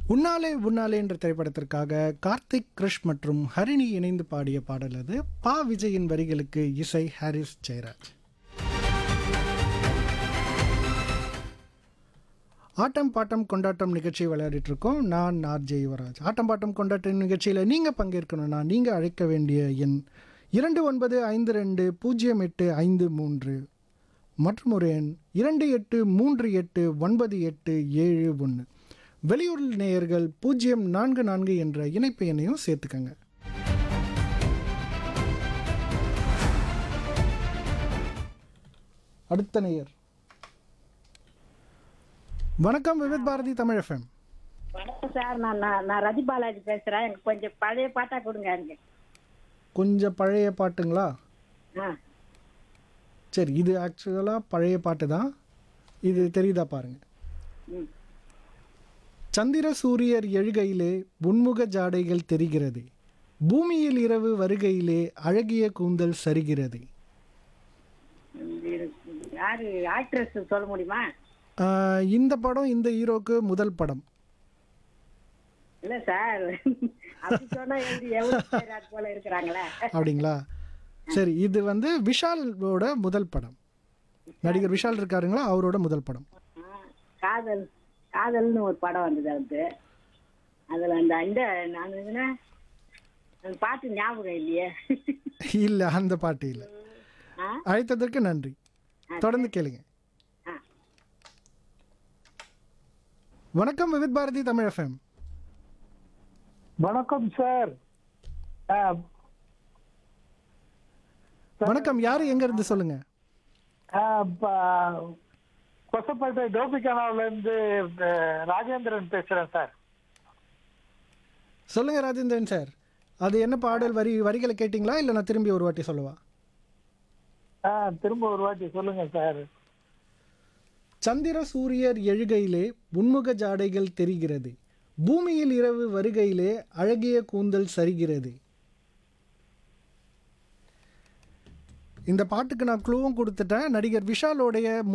உன்னாலே உன்னாலே என்ற திரைப்படத்திற்காக கார்த்திக் கிருஷ் மற்றும் ஹரிணி இணைந்து பாடிய பாடல் அது பா விஜயின் வரிகளுக்கு இசை ஹாரிஸ் ஜெயராஜ் ஆட்டம் பாட்டம் கொண்டாட்டம் நிகழ்ச்சி விளையாடிட்டு இருக்கோம் நான் ஆர்ஜே யுவராஜ் ஆட்டம் பாட்டம் கொண்டாட்டம் நிகழ்ச்சியில் நீங்கள் பங்கேற்கணும்னா நீங்கள் அழைக்க வேண்டிய எண் இரண்டு ஒன்பது ஐந்து ரெண்டு பூஜ்ஜியம் எட்டு ஐந்து மூன்று மற்றும் ஒரு எண் இரண்டு எட்டு மூன்று எட்டு ஒன்பது எட்டு ஏழு ஒன்று வெளியூர் நேயர்கள் பூஜ்ஜியம் நான்கு நான்கு என்ற இணைப்பு எண்ணையும் சேர்த்துக்கங்க அடுத்த நேயர் வணக்கம் விவித் பாரதி தமிழ் எஃப்எம் வணக்கம் சார் நான் நான் நான் ரதி பாலாஜி பேசுறேன் எனக்கு கொஞ்சம் பழைய பாட்டா கொடுங்க எனக்கு கொஞ்சம் பழைய பாட்டுங்களா ஆ சரி இது ஆக்சுவலாக பழைய பாட்டு தான் இது தெரியுதா பாருங்க ம் சந்திர சூரியர் எழுகையிலே உன்முக ஜாடைகள் தெரிகிறது பூமியில் இரவு வருகையிலே அழகிய கூந்தல் சரிகிறது இது இருக்கு. யாரு ஆக்ட்ரஸ் சொல்ல முடியுமா ஆஹ், இந்த படம் இந்த ஹீரோக்கு முதல் படம் இல்ல சார் அப்படி சொன்னா எழுதி எவ்வளவு பேர் அது போல இருக்கிறாங்களே அப்படிங்களா சரி இது வந்து விஷாலோட முதல் படம் நடிகர் விஷால் இருக்காருங்களா அவரோட முதல் படம் ஆ, காதல் காதல்னு ஒரு படம் வந்தது அது அதுல அந்த இந்த நான் என்ன அந்த பாட்டு ஞாபகம் இல்லையே இல்லை அந்த பாட்டு இல்லை ஆ அழைத்ததற்கு நன்றி தொடர்ந்து கேளுங்க ஆ வணக்கம் விவித் பாரதி தமிழ் எஃப்எம் வணக்கம் சார் ஆ, வணக்கம் யாரு எங்க இருந்து சொல்லுங்க ஆ, ப- கொசப்பேட்டை டோபிகானாவில இருந்து அஹ், ராஜேந்திரன் பேசுறேன் சார் சொல்லுங்க ராஜேந்திரன் சார் அது என்ன பாடல் வரி வரிகளை கேட்டிங்களா இல்லை நான் திரும்பி ஒரு வாட்டி சொல்லவா ஆ, திரும்ப ஒரு வாட்டி சொல்லுங்க சார் சந்திர சூரியர் எழுகையிலே உன்முக ஜாடைகள் தெரிகிறது பூமியில் இரவு வருகையிலே அழகிய கூந்தல் சரிகிறது இந்த பாட்டுக்கு நான் க்ளூவும் கொடுத்துட்டேன் நடிகர் விஷாலோடைய